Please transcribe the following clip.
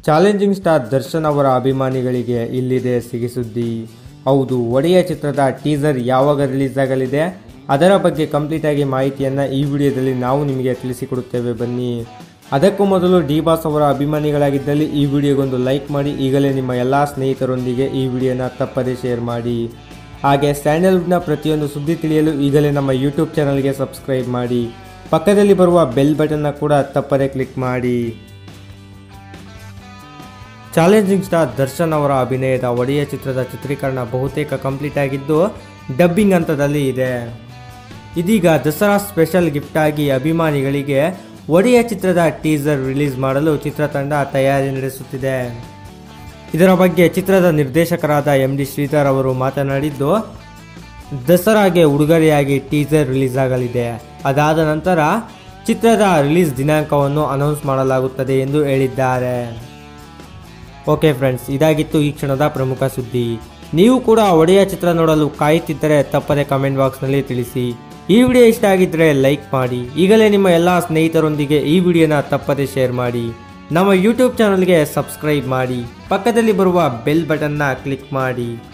challenging star Darshan ಅವರ ಅಭಿಮಾನಿಗಳಿಗೆ ಇಲ್ಲಿದೆ ಸಿಗಿ ಸುದ್ದಿ ಹೌದು ಒಡೆಯ ಚಿತ್ರದ ಟೀಸರ್ ಯಾವಾಗ ರಿಲೀಸ್ ಆಗಲಿದೆ ಅದರ ಬಗ್ಗೆ ಕಂಪ್ಲೀಟ್ ಆಗಿ ಮಾಹಿತಿಯನ್ನು ಈ ವಿಡಿಯೋದಲ್ಲಿ ನಾವು ನಿಮಗೆ ತಿಳಿಸಿಕೊಡುತ್ತೇವೆ ಬನ್ನಿ ಅದಕ್ಕೂ ಮೊದಲು ಡಿ ಬಾಸ್ ಅವರ ಅಭಿಮಾನಿಗಳಾಗಿದ್ದಲ್ಲಿ ಈ ವಿಡಿಯೋಗೊಂದು ಲೈಕ್ ಮಾಡಿ ಈಗಲೇ ನಿಮ್ಮ ಎಲ್ಲ ಸ್ನೇಹಿತರೊಂದಿಗೆ ಈ ವಿಡಿಯೋನ ತಪ್ಪದೇ ಶೇರ್ ಮಾಡಿ ಹಾಗೆ ಸ್ಯಾಂಡಲ್ವುಡ್ನ ಪ್ರತಿಯೊಂದು ಸುದ್ದಿ ತಿಳಿಯಲು ಈಗಲೇ ನಮ್ಮ ಯೂಟ್ಯೂಬ್ ಚಾನಲ್ಗೆ ಸಬ್ಸ್ಕ್ರೈಬ್ ಮಾಡಿ ಪಕ್ಕದಲ್ಲಿ ಬರುವ ಬೆಲ್ ಬಟನ್ನ ಕೂಡ ತಪ್ಪದೇ ಕ್ಲಿಕ್ ಮಾಡಿ ಚಾಲೆಂಜಿಂಗ್ ಸ್ಟಾರ್ ದರ್ಶನ್ ಅವರ ಅಭಿನಯದ ಒಡೆಯ ಚಿತ್ರದ ಚಿತ್ರೀಕರಣ ಬಹುತೇಕ ಕಂಪ್ಲೀಟ್ ಆಗಿದ್ದು ಡಬ್ಬಿಂಗ್ ಹಂತದಲ್ಲಿ ಇದೆ ಇದೀಗ ದಸರಾ ಸ್ಪೆಷಲ್ ಗಿಫ್ಟ್ ಆಗಿ ಅಭಿಮಾನಿಗಳಿಗೆ ಒಡೆಯ ಚಿತ್ರದ ಟೀಸರ್ ರಿಲೀಸ್ ಮಾಡಲು ಚಿತ್ರತಂಡ ತಯಾರಿ ನಡೆಸುತ್ತಿದೆ ಇದರ ಬಗ್ಗೆ ಚಿತ್ರದ ನಿರ್ದೇಶಕರಾದ ಎಂ ಡಿ ಶ್ರೀಧರ್ ಅವರು ಮಾತನಾಡಿದ್ದು ದಸರಾಗೆ ಉಡುಗೊರೆಯಾಗಿ ಟೀಸರ್ ರಿಲೀಸ್ ಆಗಲಿದೆ ಅದಾದ ನಂತರ ಚಿತ್ರದ ರಿಲೀಸ್ ದಿನಾಂಕವನ್ನು ಅನೌನ್ಸ್ ಮಾಡಲಾಗುತ್ತದೆ ಎಂದು ಹೇಳಿದ್ದಾರೆ ಓಕೆ ಫ್ರೆಂಡ್ಸ್ ಇದಾಗಿತ್ತು ಈ ಕ್ಷಣದ ಪ್ರಮುಖ ಸುದ್ದಿ ನೀವು ಕೂಡ ಒಡೆಯ ಚಿತ್ರ ನೋಡಲು ಕಾಯುತ್ತಿದ್ದರೆ ತಪ್ಪದೆ ಕಮೆಂಟ್ ಬಾಕ್ಸ್ನಲ್ಲಿ ತಿಳಿಸಿ ಈ ವಿಡಿಯೋ ಇಷ್ಟ ಆಗಿದ್ದರೆ ಲೈಕ್ ಮಾಡಿ ಈಗಲೇ ನಿಮ್ಮ ಎಲ್ಲ ಸ್ನೇಹಿತರೊಂದಿಗೆ ಈ ವಿಡಿಯೋನ ತಪ್ಪದೆ ಶೇರ್ ಮಾಡಿ ನಮ್ಮ ಯೂಟ್ಯೂಬ್ ಚಾನಲ್ಗೆ ಸಬ್ಸ್ಕ್ರೈಬ್ ಮಾಡಿ ಪಕ್ಕದಲ್ಲಿ ಬರುವ ಬೆಲ್ ಬಟನ್ನ ಕ್ಲಿಕ್ ಮಾಡಿ